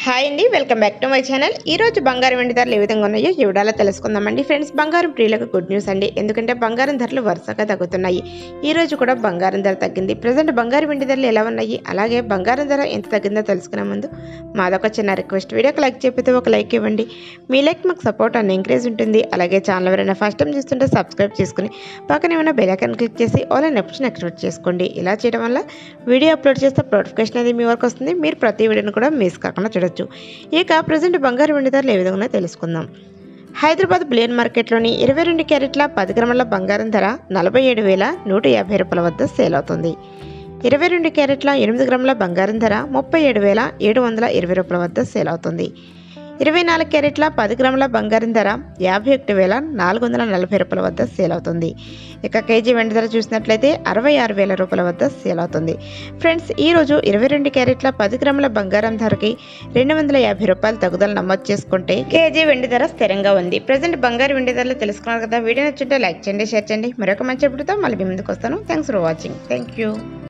hi అండి welcome back to my channel ఈ రోజు బంగారం వెండి ధరలు ఏ విధంగా ఉన్నాయో ఈ విడాలో తెలుసుకుందామండి ఫ్రెండ్స్ బంగారం ప్రియులకు గుడ్ న్యూస్ అండి ఎందుకంటే బంగారం ధరలు వరుసగా తగ్గుతున్నాయి ఈ రోజు కూడా బంగారం ధర తగ్గింది ప్రజెంట్ బంగారం వెండి ధరలు ఎలా ఉన్నాయి అలాగే బంగారం ధర ఎంత తగ్గిందో తెలుసుకునే ముందు మాదొక చిన్న రిక్వెస్ట్ వీడియోకి లైక్ చెప్పితే ఒక లైక్ ఇవ్వండి మీ లైక్ మాకు సపోర్ట్ అండ్ ఎంకరేజ్ ఉంటుంది అలాగే ఛానల్ ఎవరైనా ఫస్ట్ టైం చూస్తుంటే సబ్స్క్రైబ్ చేసుకుని పక్కన ఏమైనా బెల్ ఐకాన్ క్లిక్ చేసి ఆల్ అండ్ ఆప్షన్ యాక్టివేట్ చేసుకోండి ఇలా చేయడం వల్ల వీడియో అప్లోడ్ చేస్తే నోటిఫికేషన్ అనేది మీ వరకు వస్తుంది మీరు ప్రతి వీడియోని కూడా మిస్ కాకుండా చూడొచ్చు ఇక ప్రజెంట్ బంగారు వెండి ధరలు ఏ విధంగా ఉన్నాయో తెలుసుకుందాం హైదరాబాద్ బ్లేన్ మార్కెట్లోని ఇరవై రెండు క్యారెట్ల పది గ్రాముల బంగారం ధర నలభై ఏడు వేల నూట యాభై రూపాయల వద్ద సేల్ అవుతుంది ఇరవై రెండు క్యారెట్ల ఎనిమిది గ్రాముల బంగారం ధర ముప్పై ఏడు వేల ఏడు వందల ఇరవై రూపాయల వద్ద సేల్ అవుతుంది ఇరవై నాలుగు క్యారెట్ల పది గ్రాముల బంగారం ధర యాభై ఒకటి వేల నాలుగు వందల నలభై రూపాయల వద్ద సేల్ అవుతుంది ఇక కేజీ వెండి ధర చూసినట్లయితే అరవై ఆరు వేల రూపాయల వద్ద సేల్ అవుతుంది ఫ్రెండ్స్ ఈరోజు ఇరవై రెండు క్యారెట్ల పది గ్రాముల బంగారం ధరకి రెండు వందల యాభై రూపాయలు తగ్గుదల నమోదు చేసుకుంటే కేజీ వెండి ధర స్థిరంగా ఉంది ప్రజెంట్ బంగారు వెండి ధరలు తెలుసుకున్నారు కదా వీడియో నచ్చుంటే లైక్ చేయండి షేర్ చేయండి మరొక మంచి ఎప్పుడుతో మళ్ళీ మీ ముందుకు వస్తాను thanks for watching thank you